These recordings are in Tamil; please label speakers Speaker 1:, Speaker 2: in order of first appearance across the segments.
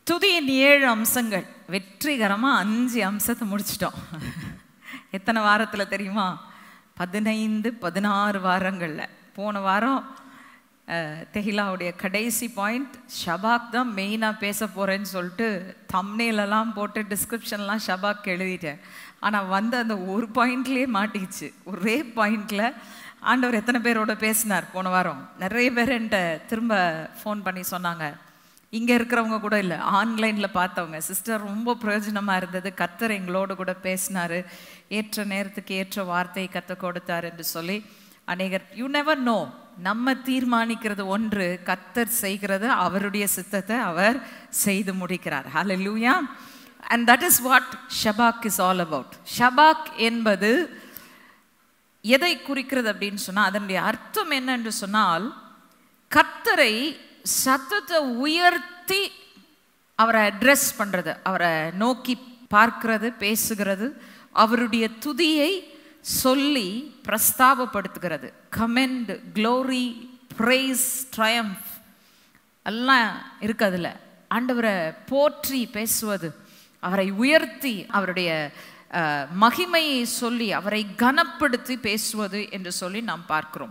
Speaker 1: துதியின் ஏழு அம்சங்கள் வெற்றிகரமாக அஞ்சு அம்சத்தை முடிச்சிட்டோம் எத்தனை வாரத்தில் தெரியுமா பதினைந்து பதினாறு வாரங்களில் போன வாரம் அஹ், தெஹிலாவுடைய கடைசி பாயிண்ட் ஷபாக் தான் மெயினாக பேச போகிறேன்னு சொல்லிட்டு தம்னேலெல்லாம் போட்டு டிஸ்கிரிப்ஷன்லாம் ஷபாக் எழுதிட்டேன் ஆனால் வந்து அந்த ஒரு பாயிண்ட்லேயே மாட்டிக்கிச்சு ஒரே பாயிண்டில் ஆண்டவர் எத்தனை பேரோட பேசினார் போன வாரம் நிறைய பேர் என்கிட்ட திரும்ப ஃபோன் பண்ணி சொன்னாங்க இங்கே இருக்கிறவங்க கூட இல்லை ஆன்லைனில் பார்த்தவங்க சிஸ்டர் ரொம்ப பிரயோஜனமாக இருந்தது கத்தர் எங்களோடு கூட பேசினாரு ஏற்ற நேரத்துக்கு ஏற்ற வார்த்தையை கற்றுக் கொடுத்தார் என்று சொல்லி அநேகர் யூ நெவர் நோ நம்ம தீர்மானிக்கிறது ஒன்று கத்தர் செய்கிறது அவருடைய சித்தத்தை அவர் செய்து முடிக்கிறார் hallelujah and that is what shabach is all about shabach என்பது எதை குறிக்கிறது அப்படின்னு சொன்னால் அதனுடைய அர்த்தம் என்ன என்று சொன்னால் கர்த்தரை சத்தத்தை உயர்த்தி அவரை அட்ரஸ் பண்ணுறது அவரை நோக்கி பார்க்கிறது பேசுகிறது அவருடைய துதியை சொல்லி பிரஸ்தாபப்படுத்துகிறது கமெண்ட் க்ளோரி praise triumph எல்லாம் இருக்கு அதுல ஆண்டவரை போற்றி பேசுவது அவரை உயர்த்தி அவருடைய அஹ், மகிமையை சொல்லி அவரை கனப்படுத்தி பேசுவது என்று சொல்லி நாம் பார்க்கிறோம்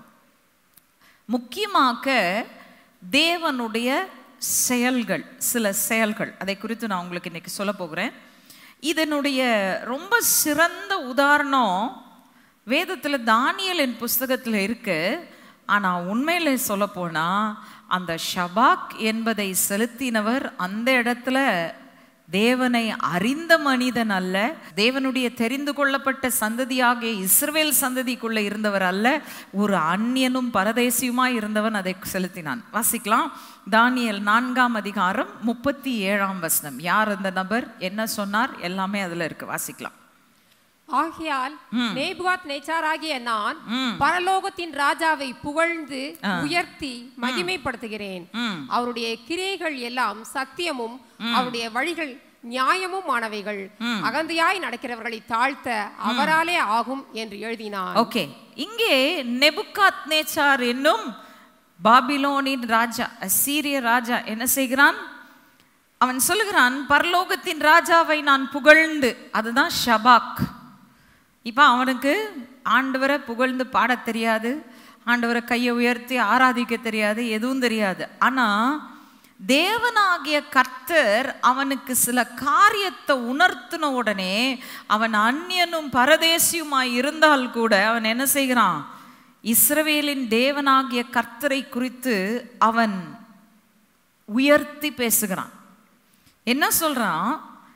Speaker 1: முக்கியமாக தேவனுடைய செயல்கள் சில செயல்கள் அதை குறித்து நான் உங்களுக்கு இன்னைக்கு சொல்ல போகிறேன் இதனுடைய ரொம்ப சிறந்த உதாரணம் வேதத்தில் தானியலின் புஸ்தகத்தில் இருக்கு ஆனால் உண்மையில சொல்ல அந்த ஷபாக் என்பதை செலுத்தினவர் அந்த இடத்துல தேவனை அறிந்த மனிதன் அல்ல தேவனுடைய தெரிந்து கொள்ளப்பட்ட சந்ததியாகிய இஸ்ரவேல் சந்ததிக்குள்ள இருந்தவர் அல்ல ஒரு அந்நியனும் பரதேசியுமாய் இருந்தவன் அதை செலுத்தினான் வாசிக்கலாம் தானியேல் நான்காம் அதிகாரம் முப்பத்தி ஏழாம் வசனம் யார் அந்த நபர் என்ன சொன்னார் எல்லாமே அதுல இருக்கு வாசிக்கலாம்
Speaker 2: ஆகையால் நேபுகாத் நேச்சாராகிய நான் பரலோகத்தின் ராஜாவை புகழ்ந்து உயர்த்தி மகிமைப்படுத்துகிறேன்
Speaker 1: ம்.
Speaker 2: அவருடைய கிரியைகள் எல்லாம் சத்தியமும் அவருடைய வழிகள் நியாயமும் ஆனவைகள் அகந்தையாய் நடக்கிறவர்களை தாழ்த்த அவராலே ஆகும் என்று எழுதினான்
Speaker 1: ஓகே இங்கே நெபுகாத் நேச்சார் என்னும் பாபிலோனின் ராஜா அசீரிய ராஜா என்ன செய்கிறான் அவன் சொல்லுகிறான் பரலோகத்தின் ராஜாவை நான் புகழ்ந்து அதுதான் ஷபாக் இப்போ அவனுக்கு ஆண்டவரை புகழ்ந்து பாடத் தெரியாது ஆண்டவரை கையை உயர்த்தி ஆராதிக்க தெரியாது எதுவும் தெரியாது ஆனா தேவனாகிய கர்த்தர் அவனுக்கு சில காரியத்தை உணர்த்தின உடனே அவன் அந்நியனும் பரதேசியுமாய் இருந்தால் கூட அவன் என்ன செய்கிறான் இஸ்ரவேலின் தேவனாகிய கர்த்தரை குறித்து அவன் உயர்த்தி பேசுகிறான் என்ன சொல்றான்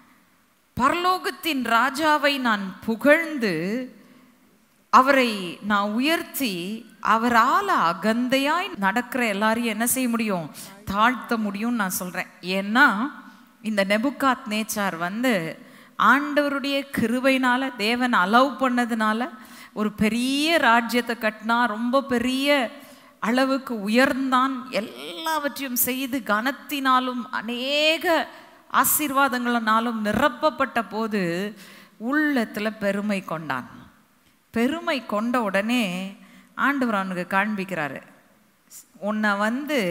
Speaker 1: பரலோகத்தின் ராஜாவை நான் புகழ்ந்து அவரை நான் உயர்த்தி அவரால் அகந்தையாய் நடக்கிற எல்லாரையும் என்ன செய்ய முடியும் தாழ்த்த முடியும்னு நான் சொல்றேன் ஏன்னா இந்த நெபுகாத் நேச்சார் வந்து ஆண்டவருடைய கிருபையினால தேவன் அலவ் பண்ணதுனால ஒரு பெரிய ராஜ்யத்தை கட்டினா ரொம்ப பெரிய அளவுக்கு உயர்ந்தான் எல்லாவற்றையும் செய்து கனத்தினாலும் அநேக ஆசீர்வாதங்களினாலும் நிரப்பப்பட்ட போது உள்ளத்துல பெருமை கொண்டான் பெருமை கொண்ட உடனே ஆண்டவர் அவனுக்கு காண்பிக்கிறாரு உன்னை வந்து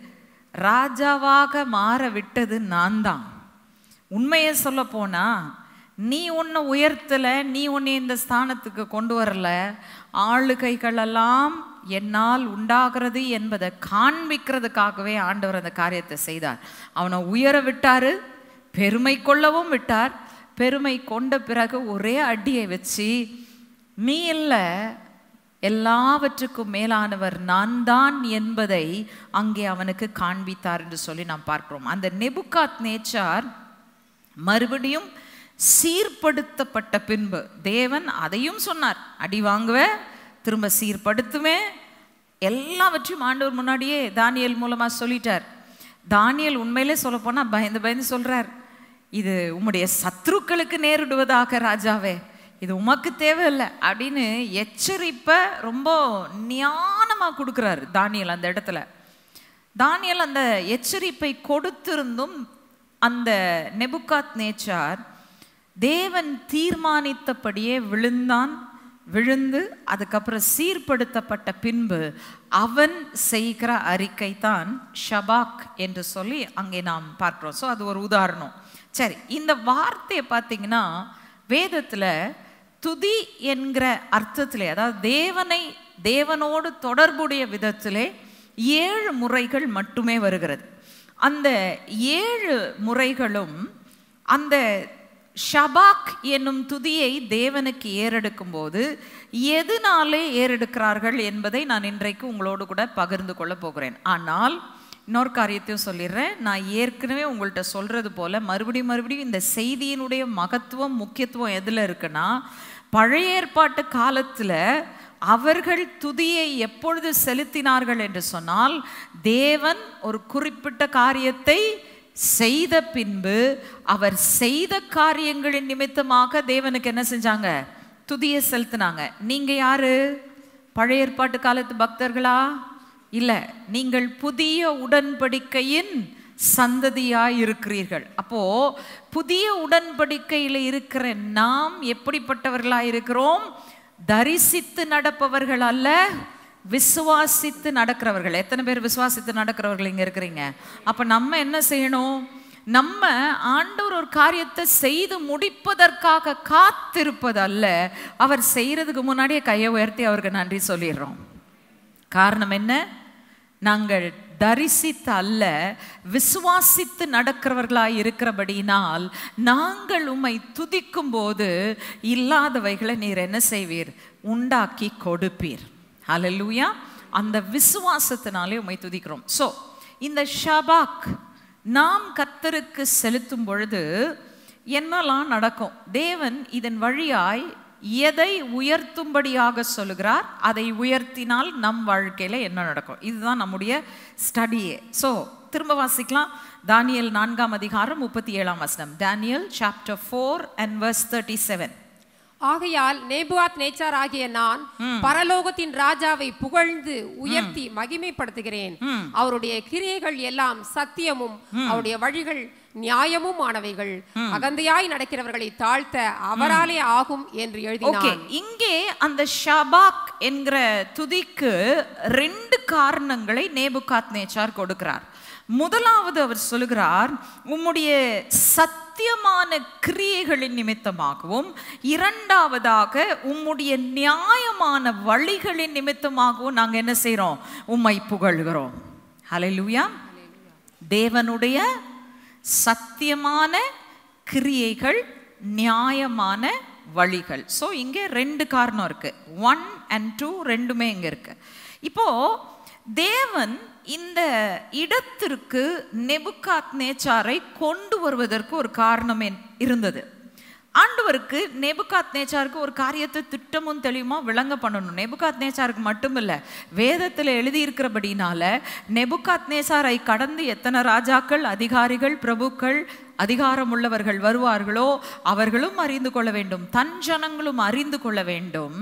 Speaker 1: ராஜாவாக மாற விட்டது நான் தான் உண்மையை சொல்ல போனா நீ உன்னை உயர்த்தல நீ உன்னை இந்த ஸ்தானத்துக்கு கொண்டு வரல ஆளுகைகளெல்லாம் என்னால் உண்டாகிறது என்பதை காண்பிக்கிறதுக்காகவே ஆண்டவர் அந்த காரியத்தை செய்தார் அவனை உயர விட்டாரு பெருமை கொள்ளவும் விட்டார் பெருமை கொண்ட பிறகு ஒரே அடியை வச்சு நீ இல்லை எல்லாவற்றுக்கும் மேலானவர் நான் தான் என்பதை அங்கே அவனுக்கு காண்பித்தார் என்று சொல்லி நாம் பார்க்கிறோம் அந்த நெபுகாத் நேச்சார் மறுபடியும் சீர்படுத்தப்பட்ட பின்பு தேவன் அதையும் சொன்னார் அடி வாங்குவேன் திரும்ப சீர்படுத்துவேன் எல்லாவற்றையும் ஆண்டவர் முன்னாடியே தானியல் மூலமா சொல்லிட்டார் தானியல் உண்மையிலே சொல்லப் போனா பயந்து பயந்து சொல்றார் இது உம்முடைய சத்ருக்களுக்கு நேரிடுவதாக ராஜாவே இது உமக்கு தேவையில்லை அப்படின்னு எச்சரிப்பை ரொம்ப ஞானமா கொடுக்குறாரு தானியல் அந்த இடத்துல தானியல் அந்த எச்சரிப்பை கொடுத்திருந்தும் அந்த நெபுகாத் நேச்சார் தேவன் தீர்மானித்தபடியே விழுந்தான் விழுந்து அதுக்கப்புறம் சீர்படுத்தப்பட்ட பின்பு அவன் செய்கிற அறிக்கை தான் ஷபாக் என்று சொல்லி அங்கே நாம் பார்க்கிறோம் ஸோ அது ஒரு உதாரணம் சரி இந்த வார்த்தையை பார்த்தீங்கன்னா வேதத்தில் துதி என்கிற அர்த்தத்திலே அதாவது தேவனை தேவனோடு தொடர்புடைய விதத்திலே ஏழு முறைகள் மட்டுமே வருகிறது அந்த ஏழு முறைகளும் அந்த ஷபாக் என்னும் துதியை தேவனுக்கு ஏறெடுக்கும் போது எதனாலே ஏறெடுக்கிறார்கள் என்பதை நான் இன்றைக்கு உங்களோடு கூட பகிர்ந்து கொள்ள போகிறேன் ஆனால் இன்னொரு காரியத்தையும் சொல்லிடுறேன் நான் ஏற்கனவே உங்கள்கிட்ட சொல்றது போல மறுபடியும் மறுபடியும் இந்த செய்தியினுடைய மகத்துவம் முக்கியத்துவம் எதில் இருக்குன்னா பழைய ஏற்பாட்டு காலத்தில் அவர்கள் துதியை எப்பொழுது செலுத்தினார்கள் என்று சொன்னால் தேவன் ஒரு குறிப்பிட்ட காரியத்தை செய்த பின்பு அவர் செய்த காரியங்களின் நிமித்தமாக தேவனுக்கு என்ன செஞ்சாங்க துதியை செலுத்தினாங்க நீங்க யாரு பழைய ஏற்பாட்டு காலத்து பக்தர்களா இல்ல நீங்கள் புதிய உடன்படிக்கையின் சந்ததியாய் இருக்கிறீர்கள் அப்போ புதிய உடன்படிக்கையில் இருக்கிற நாம் எப்படிப்பட்டவர்களாய் இருக்கிறோம் தரிசித்து நடப்பவர்கள் அல்ல விசுவாசித்து நடக்கிறவர்கள் எத்தனை பேர் விசுவாசித்து நடக்கிறவர்கள் இங்க இருக்கிறீங்க அப்ப நம்ம என்ன செய்யணும் நம்ம ஆண்டவர் ஒரு காரியத்தை செய்து முடிப்பதற்காக காத்திருப்பது அல்ல அவர் செய்யறதுக்கு முன்னாடியே கையை உயர்த்தி அவருக்கு நன்றி சொல்லிடுறோம் காரணம் என்ன நாங்கள் தரிசித்து அல்ல விசுவாசித்து நடக்கிறவர்களாய் இருக்கிறபடியினால் நாங்கள் உம்மை துதிக்கும் போது இல்லாதவைகளை நீர் என்ன செய்வீர் உண்டாக்கி கொடுப்பீர் ஹalleluya அந்த விசுவாசத்தினாலே உம்மை துதிக்கிறோம் ஸோ இந்த ஷபாக் நாம் கர்த்தருக்கு செலுத்தும் பொழுது என்னெல்லாம் நடக்கும் தேவன் இதன் வழியாய் எதை உயர்த்தும்படியாக சொல்லுகிறார் அதை உயர்த்தினால் நம் வாழ்க்கையில என்ன நடக்கும் இதுதான் நம்முடைய ஸ்டடியே ஸோ திரும்ப வாசிக்கலாம் தானியல் நான்காம் அதிகாரம் முப்பத்தி ஏழாம் வசனம் Daniel chapter four and verse thirty seven
Speaker 2: ஆகையால் நேபுவாத் நேச்சார் ஆகிய நான் பரலோகத்தின் ராஜாவை புகழ்ந்து உயர்த்தி மகிமைப்படுத்துகிறேன் அவருடைய கிரியைகள் எல்லாம் சத்தியமும் அவருடைய வழிகள் நியாயமும் ஆனவைகள் அகந்தையாய் நடக்கிறவர்களை தாழ்த்த அவராலே ஆகும் என்று
Speaker 1: ஓகே
Speaker 2: எழுதினான்
Speaker 1: இங்கே அந்த ஷபாக் என்கிற துதிக்கு ரெண்டு காரணங்களை நேபுகாத் நேச்சார் கொடுக்கிறார் முதலாவது அவர் சொல்லுகிறார் உம்முடைய சத்தியமான கிரியைகளின் நிமித்தமாகவும் இரண்டாவதாக உம்முடைய நியாயமான வழிகளின் நிமித்தமாகவும் நாங்க என்ன செய்றோம் உம்மை புகழ்கிறோம் ஹalleluya தேவனுடைய சத்தியமான கிரியைகள் நியாயமான வழிகள் ஸோ இங்கே ரெண்டு காரணம் இருக்கு ஒன் அண்ட் டூ ரெண்டுமே இங்க இருக்கு இப்போ தேவன் இந்த இடத்திற்கு நெபுகாத் நேச்சாரை கொண்டு வருவதற்கு ஒரு காரணம் என்- இருந்தது ஆண்டவருக்கு நெபுகாத் நேச்சாருக்கு ஒரு காரியத்தை திட்டமும் தெளிவுமா விளங்க பண்ணணும் நெபுகாத் நேச்சாருக்கு மட்டும் இல்ல வேதத்தில் எழுதியிருக்கிறபடினால நெபுகாத் நேச்சாரை கடந்து எத்தனை ராஜாக்கள் அதிகாரிகள் பிரபுக்கள் அதிகாரம் உள்ளவர்கள் வருவார்களோ அவர்களும் அறிந்து கொள்ள வேண்டும் தன் ஜனங்களும் அறிந்து கொள்ள வேண்டும்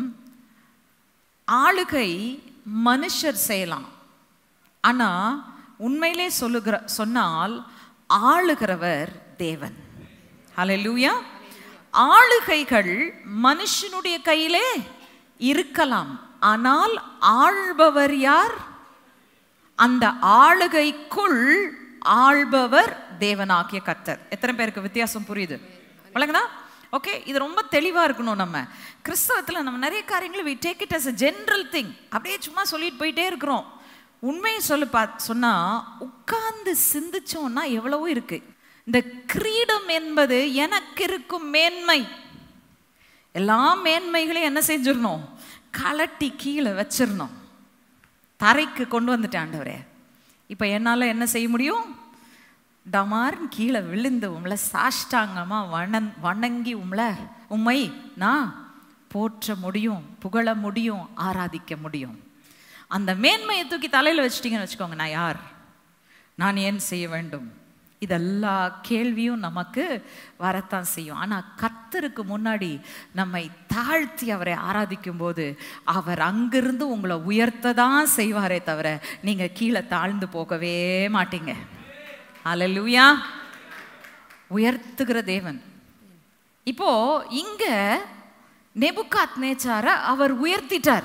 Speaker 1: ஆளுகை மனுஷர் செய்யலாம் ஆனா உண்மையிலே சொல்லுகிற சொன்னால் ஆளுகிறவர் தேவன் ஹalleluya ஆளுகைகள் மனுஷனுடைய கையிலே இருக்கலாம் ஆனால் ஆள்பவர் யார் அந்த ஆளுகைக்குள் ஆள்பவர் தேவனாகிய கர்த்தர் எத்தனை பேருக்கு வித்தியாசம் புரியுது வழங்குதா ஓகே இது ரொம்ப தெளிவா இருக்கணும் நம்ம கிறிஸ்தவத்துல நம்ம நிறைய காரியங்களை we take it as a general thing அப்படியே சும்மா சொல்லிட்டு போயிட்டே இருக்கிறோம் உண்மையை சொல்லு பா சொன்னா உட்கார்ந்து சிந்திச்சோம்னா எவ்வளவோ இருக்கு இந்த கிரீடம் என்பது எனக்கு இருக்கும் மேன்மை எல்லா மேன்மைகளையும் என்ன செஞ்சிடணும் கலட்டி கீழே வச்சிடணும் தரைக்கு கொண்டு வந்துட்டேன் ஆண்டவரே இப்போ என்னால் என்ன செய்ய முடியும் டமார்னு கீழே விழுந்து உம்ள சாஷ்டாங்கமா வணங் வணங்கி உம்ள உம்மை நான் போற்ற முடியும் புகழ முடியும் ஆராதிக்க முடியும் அந்த மேன்மையை தூக்கி தலையில் வச்சிட்டிங்கன்னு வச்சுக்கோங்க நான் யார் நான் ஏன் செய்ய வேண்டும் இதெல்லா கேள்வியும் நமக்கு வரத்தான் செய்யும் ஆனால் கர்த்தருக்கு முன்னாடி நம்மை தாழ்த்தி அவரை ஆராதிக்கும் போது அவர் அங்கிருந்து உங்களை உயர்த்த தான் செய்வாரே தவிர நீங்கள் கீழே தாழ்ந்து போகவே மாட்டீங்க அல்லேலூயா உயர்த்துகிற தேவன் இப்போ இங்க நெபுகாத் நேச்சார அவர் உயர்த்திட்டார்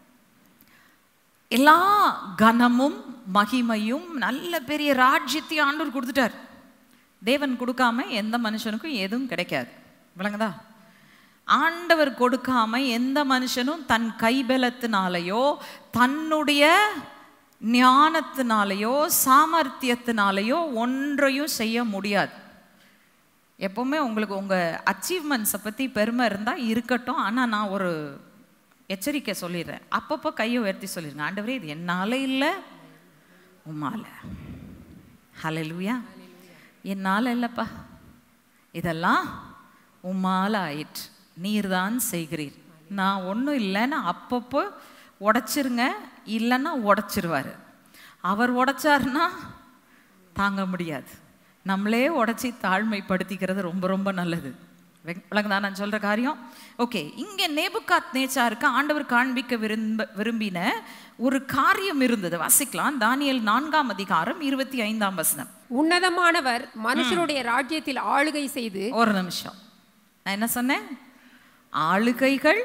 Speaker 1: எல்லா கனமும் மகிமையும் நல்ல பெரிய ராஜ்யத்தையும் ஆண்டவர் கொடுத்துட்டார் தேவன் கொடுக்காம எந்த மனுஷனுக்கும் எதுவும் கிடைக்காது விளங்குதா ஆண்டவர் கொடுக்காம எந்த மனுஷனும் தன் கைபலத்தினாலேயோ தன்னுடைய ஞானத்தினாலேயோ சாமர்த்தியத்தினாலேயோ ஒன்றையும் செய்ய முடியாது எப்பவுமே உங்களுக்கு உங்கள் அச்சீவ்மெண்ட்ஸை பற்றி பெருமை இருந்தால் இருக்கட்டும் ஆனால் நான் ஒரு எச்சரிக்கை சொல்லிடுறேன் அப்பப்போ கையை உயர்த்தி சொல்லிடுங்க ஆண்டவரே இது என்னால் இல்லை உம்மால ஹalleluya என்னால் இல்லைப்பா இதெல்லாம் உம்மால ஆயிற்று நீர்தான் செய்கிறீர் நான் ஒன்றும் இல்லைன்னு அப்பப்போ உடைச்சிருங்க இல்லைன்னா உடைச்சிருவாரு அவர் உடைச்சாருன்னா தாங்க முடியாது நம்மளே உடைச்சி தாழ்மைப்படுத்திக்கிறது ரொம்ப ரொம்ப நல்லது விளங்குதா நான் சொல்ற காரியம் ஓகே இங்கே நேபுகாத் நேச்சாருக்கு ஆண்டவர் காண்பிக்க விரும்ப விரும்பின ஒரு காரியம் இருந்தது வாசிக்கலாம் தானியல் நான்காம் அதிகாரம் இருபத்தி ஐந்தாம் வசனம்
Speaker 2: உன்னதமானவர் மனுஷருடைய ராஜ்யத்தில் ஆளுகை செய்து
Speaker 1: ஒரு நிமிஷம் நான் என்ன சொன்னேன் ஆளுகைகள்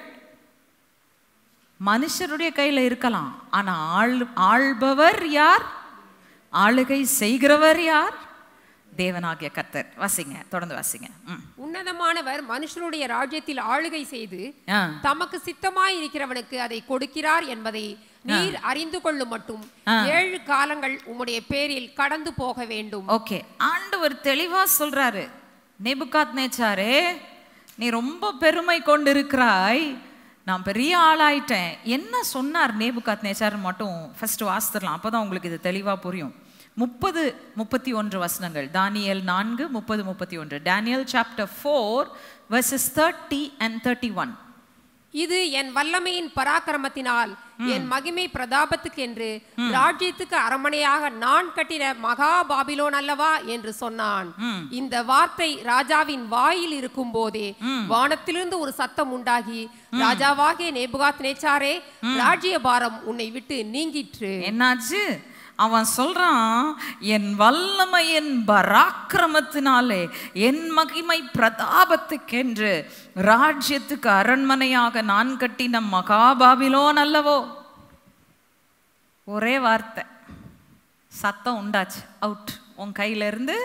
Speaker 1: மனுஷருடைய கையில இருக்கலாம் ஆனா ஆள் ஆள்பவர் யார் ஆளுகை செய்கிறவர் யார் தேவனாகிய கர்த்தர் வாசிங்க தொடர்ந்து வாசிங்க ம்.
Speaker 2: உன்னதமானவர் மனுஷருடைய ராஜ்யத்தில் ஆளுகை செய்து
Speaker 1: ஆ
Speaker 2: தமக்கு சித்தமாய் இருக்கிறவனுக்கு அதை கொடுக்கிறார் என்பதை நீர் அறிந்து கொள்ளும் மட்டும் ஏழு காலங்கள் உம்முடைய பேரில் கடந்து போக வேண்டும்
Speaker 1: ஓகே ஆண்டவர் தெளிவா சொல்றாரு நேபுகாத் நேச்சாரே நீ ரொம்ப பெருமை கொண்டிருக்கிறாய் நான் பெரிய ஆளாயிட்டேன் என்ன சொன்னார் நேபுகாத் நேச்சார் மட்டும் ஃபர்ஸ்ட் வாசித்துடலாம் அப்பதான் உங்களுக்கு இது தெளிவா புரியும் முப்பது முப்பத்தி ஒன்று வசனங்கள் தானியல் நான்கு முப்பது முப்பத்தி ஒன்று Daniel chapter four verses thirty and thirty one
Speaker 2: இது என் வல்லமையின் பராக்கிரமத்தினால் என் மகிமை பிரதாபத்துக்கென்று ராஜ்யத்துக்கு அரமனையாக நான் கட்டின மகா பாபிலோன் அல்லவா என்று சொன்னான் இந்த வார்த்தை ராஜாவின் வாயில் இருக்கும் போதே வானத்திலிருந்து ஒரு சத்தம் உண்டாகி ராஜாவாகிய நேபுகாத் நேச்சாரே ராஜ்ய பாரம் உன்னை விட்டு நீங்கிற்று
Speaker 1: என்னாச்சு அவன் சொல்றான் என் வல்லமையின் பராக்கிரமத்தினாலே என் மகிமை பிரதாபத்துக்கென்று ராஜ்யத்துக்கு அரண்மனையாக நான் கட்டின மகாபாபிலோன் அல்லவோ ஒரே வார்த்தை சத்தம் உண்டாச்சு அவுட் உன் கையில இருந்து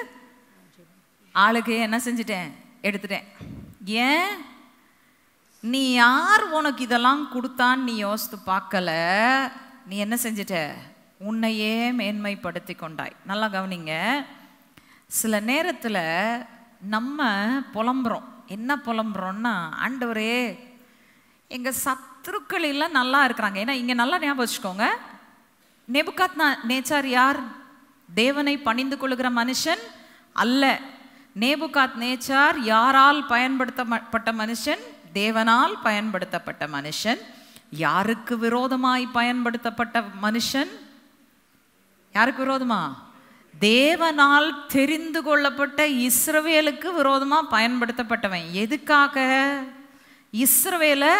Speaker 1: ஆளுகையை என்ன செஞ்சிட்டேன் எடுத்துட்டேன் ஏன் நீ யார் உனக்கு இதெல்லாம் கொடுத்தான்னு நீ யோசித்து பார்க்கல நீ என்ன செஞ்சிட்ட உன்னையே மேன்மைப்படுத்தி கொண்டாய் நல்லா கவனிங்க சில நேரத்தில் நம்ம புலம்புறோம் என்ன புலம்புறோம்னா ஆண்டவரே எங்கள் சத்துருக்கள் எல்லாம் நல்லா இருக்கிறாங்க ஏன்னா இங்கே நல்லா ஞாபகம் வச்சுக்கோங்க நெபுகாத் நேச்சார் யார் தேவனை பணிந்து கொள்ளுகிற மனுஷன் அல்ல நேபுகாத் நேச்சார் யாரால் பயன்படுத்தப்பட்ட மனுஷன் தேவனால் பயன்படுத்தப்பட்ட மனுஷன் யாருக்கு விரோதமாய் பயன்படுத்தப்பட்ட மனுஷன் யாருக்கு விரோதமா தேவனால் தெரிந்து கொள்ளப்பட்ட இஸ்ரவேலுக்கு விரோதமா பயன்படுத்தப்பட்டவன் எதுக்காக இஸ்ரவேலை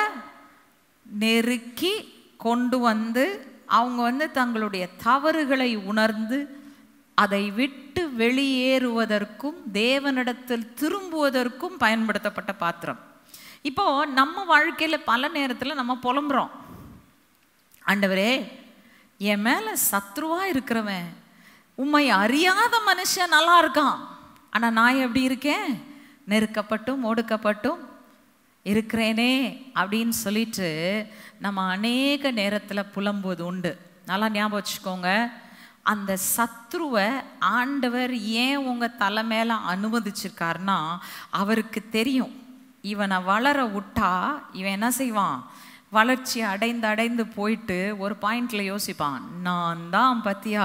Speaker 1: நெருக்கி கொண்டு வந்து அவங்க வந்து தங்களுடைய தவறுகளை உணர்ந்து அதை விட்டு வெளியேறுவதற்கும் தேவனிடத்தில் திரும்புவதற்கும் பயன்படுத்தப்பட்ட பாத்திரம் இப்போ நம்ம வாழ்க்கையில பல நேரத்துல நம்ம புலம்புறோம் ஆண்டவரே என் மேல சத்ருவா இருக்கிறவன் உம்மை அறியாத மனுஷன் நல்லா இருக்கான் ஆனா நான் எப்படி இருக்கேன் நெருக்கப்பட்டும் ஒடுக்கப்பட்டும் இருக்கிறேனே அப்படின்னு சொல்லிட்டு நம்ம அநேக நேரத்துல புலம்புவது உண்டு நல்லா ஞாபகம் வச்சுக்கோங்க அந்த சத்ருவை ஆண்டவர் ஏன் உங்க தலை மேல அனுமதிச்சிருக்காருன்னா அவருக்கு தெரியும் இவனை வளர விட்டா இவன் என்ன செய்வான் வளர்ச்சி அடைந்து அடைந்து போயிட்டு ஒரு பாயிண்ட்ல யோசிப்பான் நான் தான் பத்தியா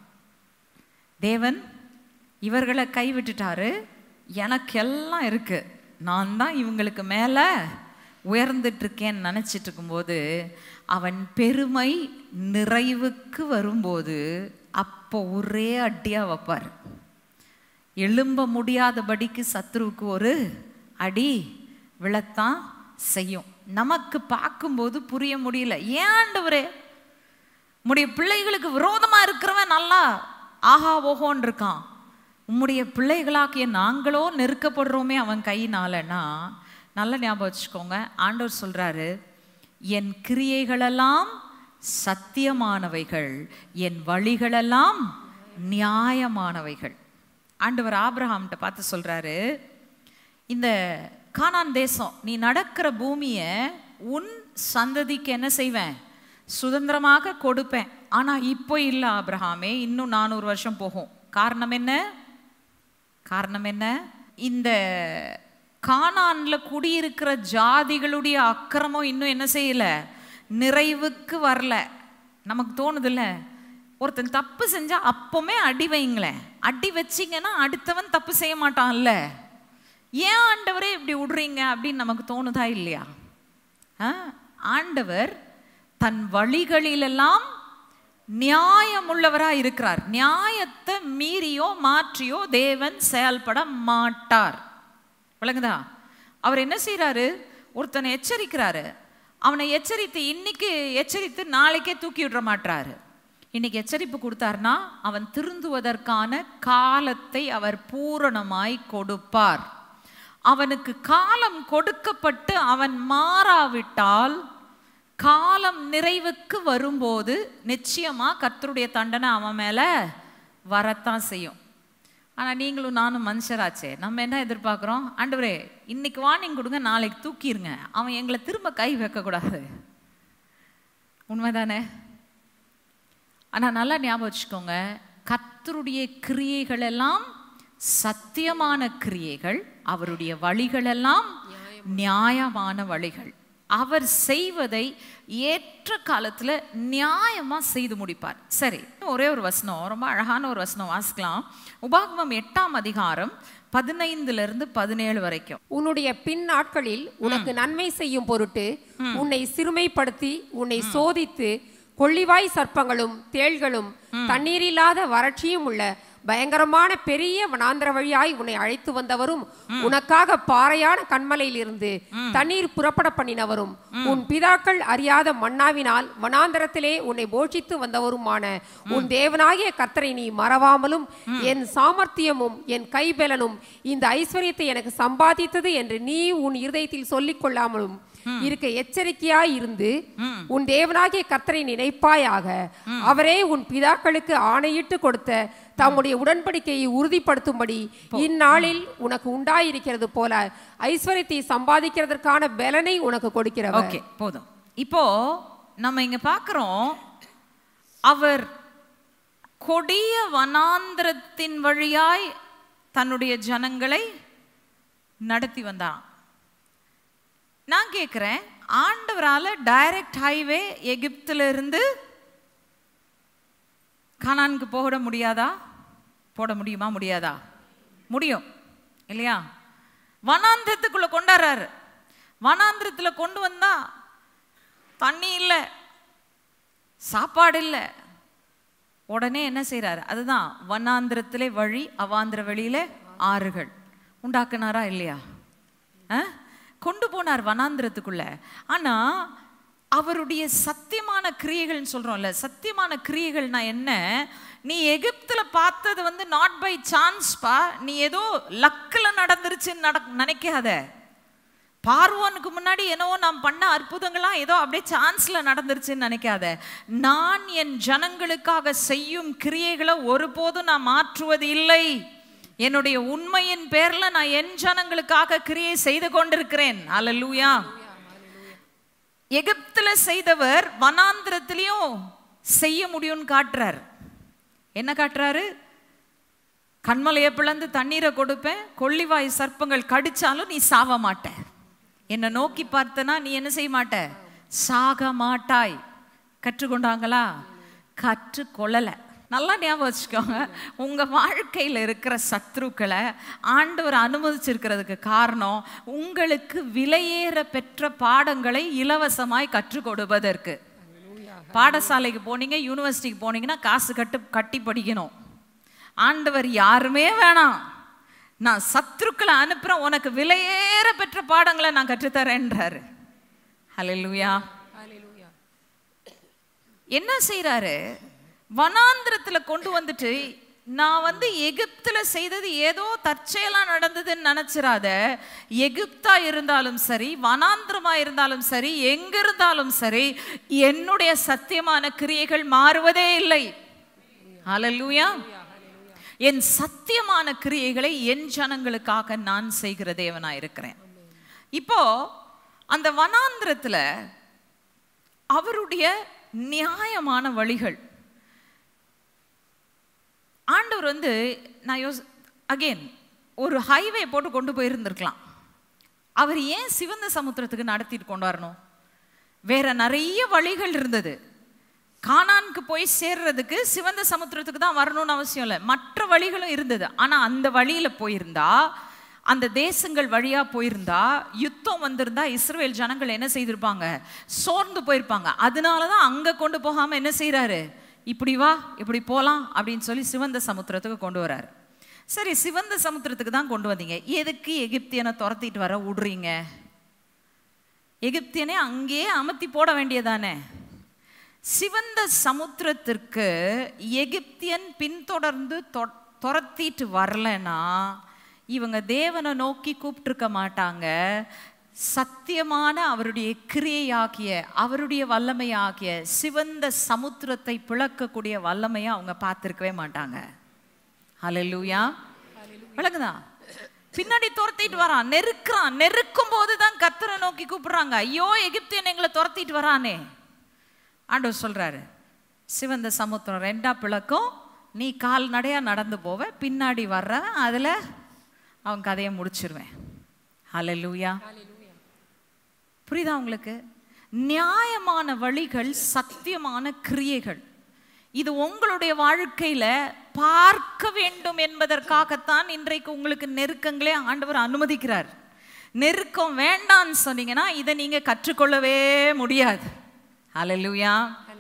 Speaker 1: தேவன் இவர்களை கைவிட்டுட்டாரு எனக்கு எல்லாம் இருக்கு நான் தான் இவங்களுக்கு மேலே உயர்ந்துட்டு இருக்கேன்னு நினச்சிட்டு இருக்கும்போது அவன் பெருமை நிறைவுக்கு வரும்போது அப்போ ஒரே அடியாக வைப்பார் எழும்ப முடியாதபடிக்கு சத்ருவுக்கு ஒரு அடி விழத்தான் செய்யும் நமக்கு பார்க்கும்போது புரிய முடியல ஏன் ஆண்டவரே உம்முடைய பிள்ளைகளுக்கு விரோதமா இருக்கிறவன் நல்லா ஆஹா ஓஹோன்னு இருக்கான் உம்முடைய பிள்ளைகளாக்கிய நாங்களோ நெருக்கப்படுறோமே அவன் கையினாலனா நல்ல ஞாபகம் வச்சுக்கோங்க ஆண்டவர் சொல்றாரு என் கிரியைகளெல்லாம் சத்தியமானவைகள் என் வழிகளெல்லாம் நியாயமானவைகள் ஆண்டவர் ஆபிரகாம்கிட்ட பார்த்து சொல்றாரு இந்த கானான் தேசம் நீ நடக்கிற பூமியை உன் சந்ததிக்கு என்ன செய்வேன் சுதந்திரமாக கொடுப்பேன் ஆனா இப்போ இல்லை ஆபிரகாமே இன்னும் நானூறு வருஷம் போகும் காரணம் என்ன காரணம் என்ன இந்த கானான்ல குடியிருக்கிற ஜாதிகளுடைய அக்கிரமம் இன்னும் என்ன செய்யல நிறைவுக்கு வரல நமக்கு தோணுதுல்ல ஒருத்தன் தப்பு செஞ்சா அப்பவுமே அடி வைங்களேன் அடி வச்சிங்கன்னா அடுத்தவன் தப்பு செய்ய மாட்டான்ல ஏன் ஆண்டவரே இப்படி விடுறீங்க அப்படின்னு நமக்கு தோணுதா இல்லையா ஆ? ஆண்டவர் தன் வழிகளிலெல்லாம் நியாயமுள்ளவராய் இருக்கிறார் நியாயத்தை மீறியோ மாற்றியோ தேவன் செயல்பட மாட்டார் விளங்குதா அவர் என்ன செய்றாரு ஒருத்தனை எச்சரிக்கிறாரு அவனை எச்சரித்து இன்னைக்கு எச்சரித்து நாளைக்கே தூக்கி விட மாட்டாரு இன்னைக்கு எச்சரிப்பு கொடுத்தாருன்னா அவன் திருந்துவதற்கான காலத்தை அவர் பூரணமாய் கொடுப்பார் அவனுக்கு காலம் கொடுக்கப்பட்டு அவன் மாறாவிட்டால் காலம் நிறைவுக்கு வரும்போது நிச்சயமா கர்த்தருடைய தண்டனை அவன் மேல வரத்தான் செய்யும் ஆனா நீங்களும் நானும் மனுஷராச்சே நம்ம என்ன எதிர்பார்க்குறோம் ஆண்டவரே இன்னைக்கு வார்னிங் கொடுங்க நாளைக்கு தூக்கிடுங்க அவன் எங்களை திரும்ப கை வைக்கக்கூடாது உண்மைதானே ஆனா நல்லா ஞாபகம் வச்சுக்கோங்க கர்த்தருடைய கிரியைகள் எல்லாம் சத்தியமான கிரியைகள் அவருடைய வழிகள் எல்லாம் நியாயமான வழிகள் அவர் செய்வதை ஏற்ற காலத்துல நியாயமா செய்து முடிப்பார் சரி ஒரே ஒரு வசனம் ரொம்ப அழகான ஒரு வசனம் வாசிக்கலாம் உபாகமம் எட்டாம் அதிகாரம் பதினைந்துல இருந்து பதினேழு வரைக்கும்
Speaker 2: உன்னுடைய பின் நாட்களில் உனக்கு நன்மை செய்யும் பொருட்டு உன்னை சிறுமைப்படுத்தி உன்னை சோதித்து கொள்ளிவாய் சர்ப்பங்களும் தேள்களும் தண்ணீரில்லாத வறட்சியும் உள்ள பயங்கரமான பெரிய வனாந்திர வழியாய் உன்னை அழைத்து வந்தவரும் உனக்காக பாறையான கண்மலையில் இருந்து தண்ணீர் புறப்பட பண்ணினவரும் உன் பிதாக்கள் அறியாத மன்னாவினால் வனாந்தரத்திலே உன்னை போஷித்து வந்தவருமான உன் தேவனாகிய கர்த்தரை நீ மறவாமலும் என் சாமர்த்தியமும் என் கைபலனும் இந்த ஐஸ்வர்யத்தை எனக்கு சம்பாதித்தது என்று நீ உன் இருதயத்தில் சொல்லிக் கொள்ளாமலும் இருக்க எச்சரிக்கையாய் இருந்து உன் தேவனாகிய கர்த்தரை நினைப்பாயாக அவரே உன் பிதாக்களுக்கு ஆணையிட்டு கொடுத்த தம்முடைய உடன்படிக்கையை உறுதிப்படுத்தும்படி இந்நாளில் உனக்கு உண்டாயிருக்கிறது போல ஐஸ்வர்யத்தை சம்பாதிக்கிறதற்கான பலனை உனக்கு கொடுக்கிறவர்
Speaker 1: ஓகே போதும் இப்போ நம்ம இங்க பார்க்கிறோம் அவர் கொடிய வனாந்திரத்தின் வழியாய் தன்னுடைய ஜனங்களை நடத்தி வந்தாராம் நான் கேட்குறேன் ஆண்டவரால டைரக்ட் ஹைவே எகிப்துல இருந்து கானானுக்கு போட முடியாதா போட முடியுமா முடியாதா முடியும் இல்லையா வனாந்திரத்துக்குள்ள கொண்டாடுறாரு வனாந்திரத்துல கொண்டு வந்தா தண்ணி இல்லை சாப்பாடு இல்லை உடனே என்ன செய்றாரு அதுதான் வனாந்திரத்திலே வழி அவாந்திர வெளியில ஆறுகள் உண்டாக்குனாரா இல்லையா ஆ? கொண்டு போனார் வனாந்திரத்துக்குள்ள ஆனா அவருடைய சத்தியமான கிரியைகள்னு சொல்றோம்ல சத்தியமான கிரியைகள்னா என்ன நீ எகிப்துல பார்த்தது வந்து நாட் பை சான்ஸ் பா நீ ஏதோ லக்கில் நடந்துருச்சுன்னு நட நினைக்காத பார்வோனுக்கு முன்னாடி என்னவோ நாம் பண்ண அற்புதங்களாம் ஏதோ அப்படியே சான்ஸ்ல நடந்துருச்சுன்னு நினைக்காத நான் என் ஜனங்களுக்காக செய்யும் கிரியைகளை ஒருபோதும் நான் மாற்றுவது இல்லை என்னுடைய உண்மையின் பேர்ல நான் என் ஜனங்களுக்காக கிரியை செய்து கொண்டிருக்கிறேன் அல்லேலூயா எகிப்துல செய்தவர் வனாந்திரத்திலையும் செய்ய முடியும்னு காட்டுறார் என்ன காட்டுறாரு கண்மலையை பிளந்து தண்ணீரை கொடுப்பேன் கொள்ளிவாய் சர்ப்பங்கள் கடிச்சாலும் நீ சாவ மாட்ட என்னை நோக்கி பார்த்தனா நீ என்ன செய்ய மாட்ட சாக மாட்டாய் கற்றுக்கொண்டாங்களா கற்றுக்கொள்ளலை நல்லா ஞாபகம் வச்சுக்கோங்க உங்க வாழ்க்கையில இருக்கிற சத்ருக்களை ஆண்டவர் அனுமதிச்சிருக்கிறதுக்கு காரணம் உங்களுக்கு விலையேற பெற்ற பாடங்களை இலவசமாய் கற்றுக் கொடுப்பதற்கு பாடசாலைக்கு போனீங்க யூனிவர்சிட்டிக்கு போனீங்கன்னா காசு கட்டு கட்டி படிக்கணும் ஆண்டவர் யாருமே வேணாம் நான் சத்ருக்களை அனுப்புறேன் உனக்கு விலையேற பெற்ற பாடங்களை நான் கற்றுத்தரேன்றாரு ஹalleluya என்ன செய்றாரு வனாந்திரத்துல கொண்டு வந்துட்டு நான் வந்து எகிப்துல செய்தது ஏதோ தற்செயலா நடந்ததுன்னு நினைச்சிராத எகிப்தா இருந்தாலும் சரி வனாந்திரமா இருந்தாலும் சரி எங்க இருந்தாலும் சரி என்னுடைய சத்தியமான கிரியைகள் மாறுவதே இல்லை ஹalleluya என் சத்தியமான கிரியைகளை என் ஜனங்களுக்காக நான் செய்கிற தேவனா இருக்கிறேன் இப்போ அந்த வனாந்திரத்துல அவருடைய நியாயமான வழிகள் ஆண்டவர் வந்து நான் யோஸ் அகெயின் ஒரு ஹைவே போட்டு கொண்டு போயிருந்திருக்கலாம் அவர் ஏன் சிவந்த சமுத்திரத்துக்கு நடத்திட்டு கொண்டு வரணும் வேற நிறைய வழிகள் இருந்தது கானானுக்கு போய் சேர்றதுக்கு சிவந்த சமுத்திரத்துக்கு தான் வரணும்னு அவசியம் இல்லை மற்ற வழிகளும் இருந்தது ஆனா அந்த வழியில போயிருந்தா அந்த தேசங்கள் வழியா போயிருந்தா யுத்தம் வந்திருந்தா இஸ்ரவேல் ஜனங்கள் என்ன செய்திருப்பாங்க சோர்ந்து போயிருப்பாங்க அதனால தான் அங்க கொண்டு போகாம என்ன செய்றாரு இப்படி வா இப்படி போலாம் அப்படின்னு சொல்லி சிவந்த சமுத்திரத்துக்கு கொண்டு வராரு சரி சிவந்த சமுத்திரத்துக்கு தான் கொண்டு வந்தீங்க எதுக்கு எகிப்தியனை துரத்திட்டு வர விடுறீங்க எகிப்தியனை அங்கேயே அமர்த்தி போட வேண்டியதானே சிவந்த சமுத்திரத்திற்கு எகிப்தியன் பின்தொடர்ந்து தொ- துரத்திட்டு வரலனா இவங்க தேவனை நோக்கி கூப்பிட்டுருக்க மாட்டாங்க சத்தியமான அவருடைய கிரியையாகிய அவருடைய வல்லமையாகிய சிவந்த சமுத்திரத்தை பிளக்கக்கூடிய வல்லமையை அவங்க பார்த்திருக்கவே மாட்டாங்க ஹalleluya விளங்குதா பின்னாடி துரத்திட்டு வரான் நெருக்கிறான் நெருக்கும் போது தான் கத்தரை நோக்கி கூப்பிடுறாங்க ஐயோ எகிப்தியன் எங்களை துரத்திட்டு வரானே ஆண்டவர் சொல்றாரு சிவந்த சமுத்திரம் ரெண்டா பிளக்கும் நீ கால்நடையா நடந்து போவ பின்னாடி வர்றவன் அதுல அவன் கதையை முடிச்சிருவேன் ஹalleluya புரியுதா உங்களுக்கு நியாயமான வழிகள் சத்தியமான கிரியைகள் இது உங்களுடைய வாழ்க்கையில பார்க்க வேண்டும் என்பதற்காகத்தான் இன்றைக்கு உங்களுக்கு நெருக்கங்களே ஆண்டவர் அனுமதிக்கிறார் நெருக்கம் வேண்டான்னு சொன்னீங்கன்னா இதை நீங்க கற்றுக்கொள்ளவே முடியாது ஹalleluya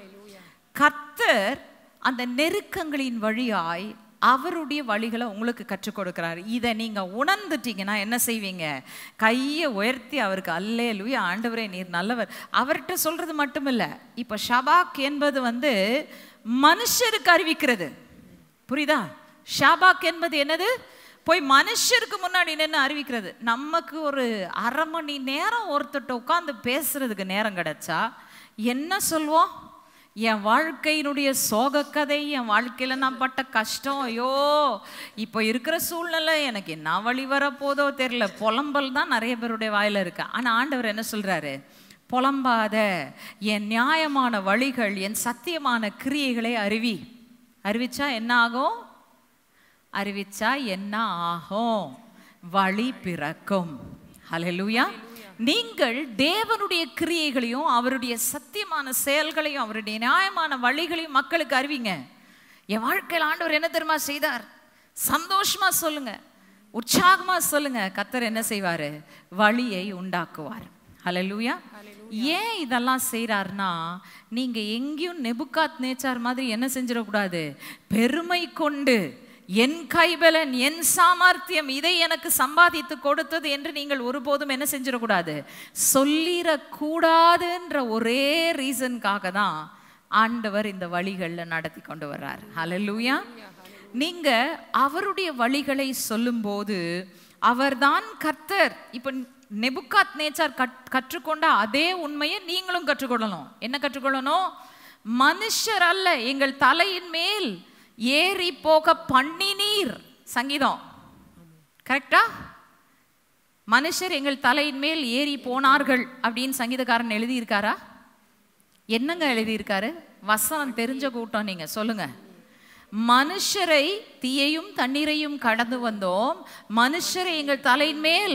Speaker 1: கர்த்தர் அந்த நெருக்கங்களின் வழியாய் அவருடைய வழிகளை உங்களுக்கு கற்றுக் கொடுக்கிறார் இதை நீங்க உணர்ந்துட்டீங்கன்னா என்ன செய்வீங்க கையை உயர்த்தி அவருக்கு அல்லே லூயா ஆண்டவரே நீர் நல்லவர் அவர்கிட்ட சொல்றது மட்டுமில்ல இப்ப ஷபாக் என்பது வந்து மனுஷருக்கு அறிவிக்கிறது புரியுதா ஷாபாக் என்பது என்னது போய் மனுஷருக்கு முன்னாடி நின்று அறிவிக்கிறது நமக்கு ஒரு அரை மணி நேரம் ஒருத்தட்ட உட்காந்து பேசுறதுக்கு நேரம் கிடைச்சா என்ன சொல்வோம் என் வாழ்க்கையினுடைய சோக கதை என் வாழ்க்கையில நான் பட்ட கஷ்டம் ஐயோ இப்போ இருக்கிற சூழ்நிலை எனக்கு என்ன வழி வரப்போதோ தெரியல புலம்பல் தான் நிறைய பேருடைய வாயில இருக்கு ஆனா ஆண்டவர் என்ன சொல்றாரு புலம்பாத என் நியாயமான வழிகள் என் சத்தியமான கிரியைகளை அறிவி அறிவிச்சா என்ன ஆகும் அறிவிச்சா என்ன ஆகும் வழி பிறக்கும் ஹalleluya நீங்கள் தேவனுடைய கிரியைகளையும் அவருடைய சத்தியமான செயல்களையும் அவருடைய நியாயமான வழிகளையும் மக்களுக்கு அறிவிங்க என் வாழ்க்கையில் ஆண்டவர் என்ன தெரியுமா செய்தார் சந்தோஷமா சொல்லுங்க உற்சாகமா சொல்லுங்க கத்தர் என்ன செய்வாரு வழியை உண்டாக்குவார் ஹalleluya ஏன் இதெல்லாம் செய்றாருன்னா நீங்க எங்கேயும் நெபுகாத் நேச்சார் மாதிரி என்ன செஞ்சிடக்கூடாது பெருமை கொண்டு என் கைபலன் என் சாமர்த்தியம் இதை எனக்கு சம்பாதித்து கொடுத்தது என்று நீங்கள் ஒருபோதும் என்ன செஞ்சிடக்கூடாது சொல்லிடக்கூடாதுன்ற ஒரே ரீசனுக்காக தான் ஆண்டவர் இந்த வழிகளில் நடத்தி கொண்டு வர்றார் ஹalleluya நீங்க அவருடைய வழிகளை சொல்லும்போது அவர்தான் கர்த்தர் இப்போ நெபுகாத் நேச்சார் கற் கற்றுக்கொண்ட அதே உண்மையை நீங்களும் கற்றுக்கொள்ளணும் என்ன கற்றுக்கொள்ளணும் மனுஷர் அல்ல எங்கள் தலையின் மேல் ஏறி போக பண்ணினீர் சங்கீதம் கரெக்டா மனுஷர் எங்கள் தலையின் மேல் ஏறி போனார்கள் அப்படின்னு சங்கீதக்காரன் எழுதியிருக்காரா என்னங்க எழுதியிருக்காரு வசனம் தெரிஞ்ச கூட்டம் நீங்க சொல்லுங்க மனுஷரை தீயையும் தண்ணீரையும் கடந்து வந்தோம் மனுஷரை எங்கள் தலையின் மேல்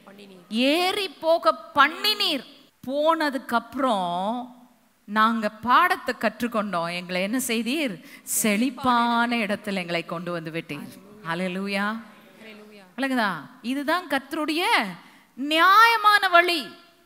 Speaker 1: ஏறி போக பண்ணினீர் போனதுக்கு அப்புறம் நாங்க பாடத்தை கற்றுக்கொண்டோம் எங்களை என்ன செய்தீர் செழிப்பான இடத்துல எங்களை கொண்டு வந்து விட்டீர் ஹalleluya விளங்குதா இதுதான் கர்த்தருடைய நியாயமான வழி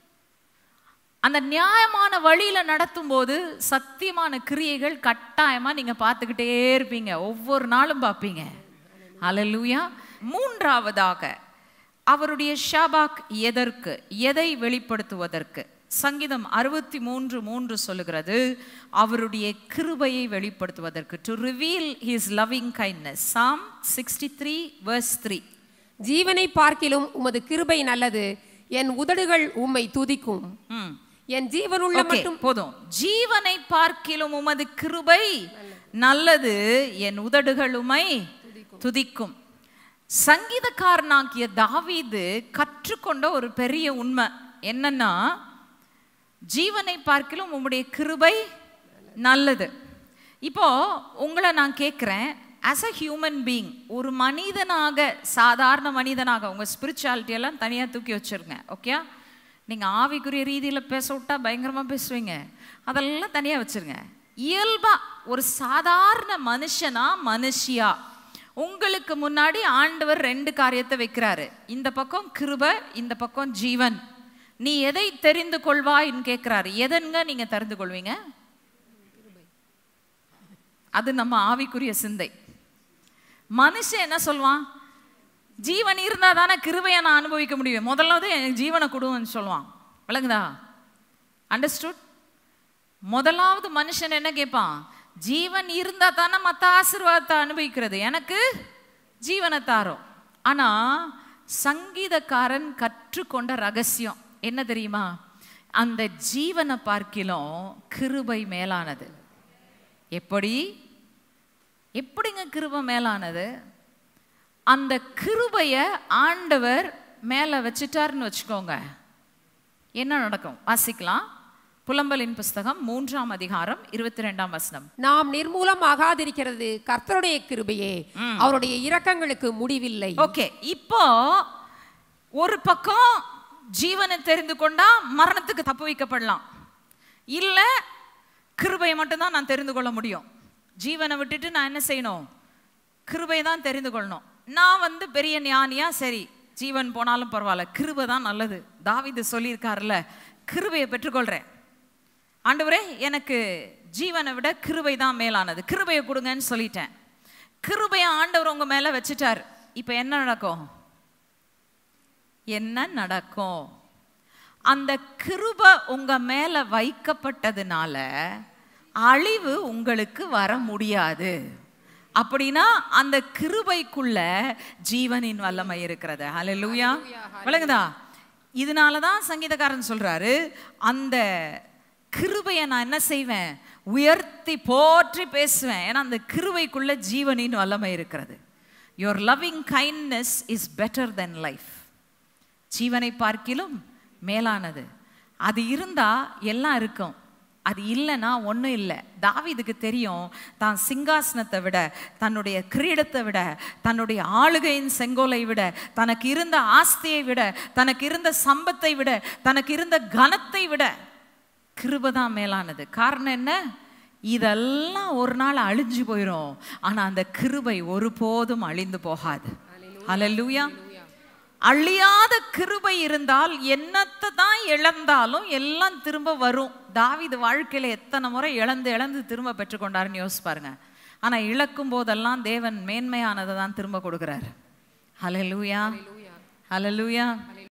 Speaker 1: அந்த நியாயமான வழியில நடத்தும் போது சத்தியமான கிரியைகள் கட்டாயமா நீங்க பார்த்துக்கிட்டே இருப்பீங்க ஒவ்வொரு நாளும் பார்ப்பீங்க ஹalleluya மூன்றாவதாக அவருடைய ஷாபாக் எதற்கு எதை வெளிப்படுத்துவதற்கு சங்கீதம் அறுபத்தி மூன்று மூன்று சொல்லுகிறது அவருடைய கிருபையை வெளிப்படுத்துவதற்கு to reveal his loving kindness Psalm sixty three verse three
Speaker 2: ஜீவனை பார்க்கிலும் உமது கிருபை நல்லது என் உதடுகள் உம்மை துதிக்கும்
Speaker 1: ம்
Speaker 2: என் ஜீவனுள்ள
Speaker 1: ஓகே
Speaker 2: மட்டும்
Speaker 1: போதும் ஜீவனை பார்க்கிலும் உமது கிருபை நல்லது என் உதடுகள் உமை துதிக்கும் சங்கீதக்காரனாகிய தாவீது கற்றுக்கொண்ட ஒரு பெரிய உண்மை என்னன்னா ஜீவனை பார்க்கிலும் உம்முடைய கிருபை நல்லது இப்போ உங்களை நான் கேட்குறேன் ஆஸ் அ ஹியூமன் பீயிங் ஒரு மனிதனாக சாதாரண மனிதனாக உங்கள் ஸ்பிரிச்சுவாலிட்டி எல்லாம் தனியாக தூக்கி வச்சிருங்க ஓகே நீங்கள் ஆவிக்குரிய ரீதியில் பேச விட்டா பயங்கரமாக பேசுவீங்க அதெல்லாம் தனியாக வச்சிருங்க இயல்பா ஒரு சாதாரண மனுஷனா மனுஷியா உங்களுக்கு முன்னாடி ஆண்டவர் ரெண்டு காரியத்தை வைக்கிறாரு இந்த பக்கம் கிருப இந்த பக்கம் ஜீவன் நீ எதை தெரிந்து கொள்வாய்ன்னு கேட்கிறாரு எதன்ங்க நீங்க தெரிந்து கொள்வீங்க அது நம்ம ஆவிக்குரிய சிந்தை மனுஷன் என்ன சொல்லுவான் ஜீவன் இருந்தா தானே கிருபையை நான் அனுபவிக்க முடியும் முதலாவது எனக்கு ஜீவனை கொடுன்னு சொல்லுவான் விளங்குதா அண்டர்ஸ்டுட் முதலாவது மனுஷன் என்ன கேட்பான் ஜீவன் இருந்தா தானே மற்ற ஆசீர்வாதத்தை அனுபவிக்கிறது எனக்கு ஜீவனை தாரும் ஆனா சங்கீதக்காரன் கற்றுக்கொண்ட ரகசியம் என்ன தெரியுமா அந்த ஜீவனை பார்க்கிலும் கிருபை மேலானது எப்படி எப்படிங்க கிருபை மேலானது அந்த கிருபைய ஆண்டவர் மேல வச்சிட்டாருன்னு வச்சுக்கோங்க என்ன நடக்கும் வாசிக்கலாம் புலம்பலின் புஸ்தகம் மூன்றாம் அதிகாரம் இருபத்தி ரெண்டாம் வசனம்
Speaker 2: நாம் நிர்மூலம் ஆகாதிருக்கிறது கர்த்தருடைய கிருபையே அவருடைய இரக்கங்களுக்கு முடிவில்லை
Speaker 1: ஓகே இப்போ ஒரு பக்கம் ஜீவனை தெரிந்து கொண்டா மரணத்துக்கு தப்பு வைக்கப்படலாம் இல்ல கிருபையை மட்டும்தான் நான் தெரிந்து கொள்ள முடியும் ஜீவனை விட்டுட்டு நான் என்ன செய்யணும் கிருபையை தான் தெரிந்து கொள்ளணும் நான் வந்து பெரிய ஞானியா சரி ஜீவன் போனாலும் பரவாயில்ல கிருபை தான் நல்லது தாவீது சொல்லியிருக்காருல்ல கிருபையை பெற்றுக்கொள்றேன் ஆண்டவரே எனக்கு ஜீவனை விட கிருபை தான் மேலானது கிருபையை கொடுங்கன்னு சொல்லிட்டேன் கிருபையை ஆண்டவர் உங்க மேல வச்சுட்டார் இப்போ என்ன நடக்கும் என்ன நடக்கும் அந்த கிருபை உங்க மேல வைக்கப்பட்டதுனால அழிவு உங்களுக்கு வர முடியாது அப்படின்னா அந்த கிருபைக்குள்ள ஜீவனின் வல்லமை இருக்கிறது ஹalleluya விளங்குதா இதனால தான் சங்கீதக்காரன் சொல்றாரு அந்த கிருபையை நான் என்ன செய்வேன் உயர்த்தி போற்றி பேசுவேன் ஏன்னா அந்த கிருபைக்குள்ள ஜீவனின் வல்லமை இருக்கிறது your loving kindness is better than life ஜீவனை பார்க்கிலும் மேலானது அது இருந்தா எல்லாம் இருக்கும் அது இல்லைன்னா ஒன்றும் இல்லை தாவீதுக்கு தெரியும் தான் சிங்காசனத்தை விட தன்னுடைய கிரீடத்தை விட தன்னுடைய ஆளுகையின் செங்கோலை விட தனக்கு இருந்த ஆஸ்தியை விட தனக்கு இருந்த சம்பத்தை விட தனக்கு இருந்த கனத்தை விட கிருபை தான் மேலானது காரணம் என்ன இதெல்லாம் ஒரு நாள் அழிஞ்சு போயிடும் ஆனா அந்த கிருபை ஒருபோதும் அழிந்து போகாது ஹalleluya அழியாத கிருபை இருந்தால் என்னத்தை தான் இழந்தாலும் எல்லாம் திரும்ப வரும் தாவீது வாழ்க்கையில எத்தனை முறை இழந்து இழந்து திரும்ப பெற்றுக்கொண்டாருன்னு யோசிச்சு பாருங்க ஆனா இழக்கும் போதெல்லாம் தேவன் மேன்மையானதை தான் திரும்ப கொடுக்குறாரு ஹalleluya ஹalleluya